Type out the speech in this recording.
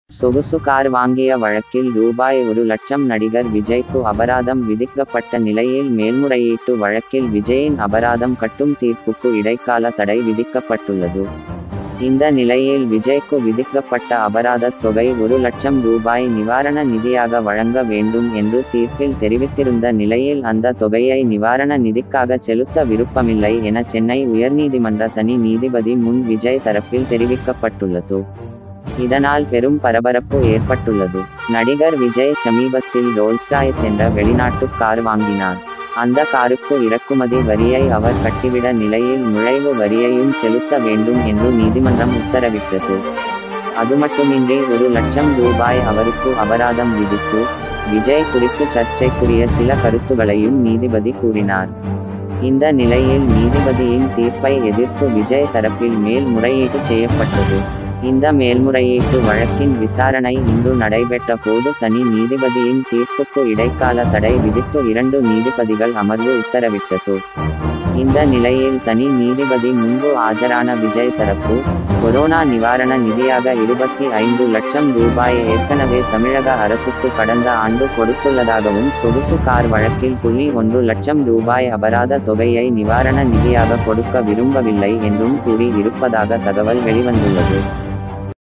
சொகுசு கார் வாங்கிய வழக்கில் ரூபாய் ஒரு லட்சம் நடிகர் விஜய்க்கு அபராதம் விதிக்கப்பட்ட நிலையில் மேல்முறையீட்டு வழக்கில் விஜயின் அபராதம் கட்டும் தீர்ப்புக்கு இடைக்கால தடை விதிக்கப்பட்டுள்ளது இந்த நிலையில் விஜய்க்கு விதிக்கப்பட்ட அபராதத் தொகை ஒரு லட்சம் ரூபாய் நிவாரண நிதியாக வழங்க வேண்டும் என்று தீர்ப்பில் தெரிவித்திருந்த நிலையில் அந்த தொகையை நிவாரண நிதிக்காக செலுத்த விருப்பமில்லை என சென்னை உயர்நீதிமன்ற தனி நீதிபதி முன் விஜய் தரப்பில் தெரிவிக்கப்பட்டுள்ளது இதனால் பெரும் பரபரப்பு ஏற்பட்டுள்ளது நடிகர் விஜய் சமீபத்தில் ரோல்ஸ்ராய்ஸ் என்ற வெளிநாட்டு கார் வாங்கினார் அந்த காருக்கு இறக்குமதி வரியை அவர் கட்டிவிட நிலையில் நுழைவு வரியையும் செலுத்த வேண்டும் என்று நீதிமன்றம் உத்தரவிட்டது அது மட்டுமின்றி ஒரு லட்சம் ரூபாய் அவருக்கு அபராதம் விதித்து விஜய் குறித்து சர்ச்சைக்குரிய சில கருத்துகளையும் நீதிபதி கூறினார் இந்த நிலையில் நீதிபதியின் தீர்ப்பை எதிர்த்து விஜய் தரப்பில் மேல்முறையீடு செய்யப்பட்டது இந்த மேல்முறையீட்டு வழக்கின் விசாரணை இன்று நடைபெற்ற போது தனி நீதிபதியின் தீர்ப்புக்கு இடைக்கால தடை விதித்து இரண்டு நீதிபதிகள் அமர்வு உத்தரவிட்டது இந்த நிலையில் தனி நீதிபதி முன்பு ஆஜரான விஜய் தரப்பு கொரோனா நிவாரண நிதியாக இருபத்தி ஐந்து லட்சம் ரூபாய் ஏற்கனவே தமிழக அரசுக்கு கடந்த ஆண்டு கொடுத்துள்ளதாகவும் சொகுசு கார் வழக்கில் புள்ளி ஒன்று லட்சம் ரூபாய் அபராத தொகையை நிவாரண நிதியாக கொடுக்க விரும்பவில்லை என்றும் கூறி இருப்பதாக தகவல் வெளிவந்துள்ளது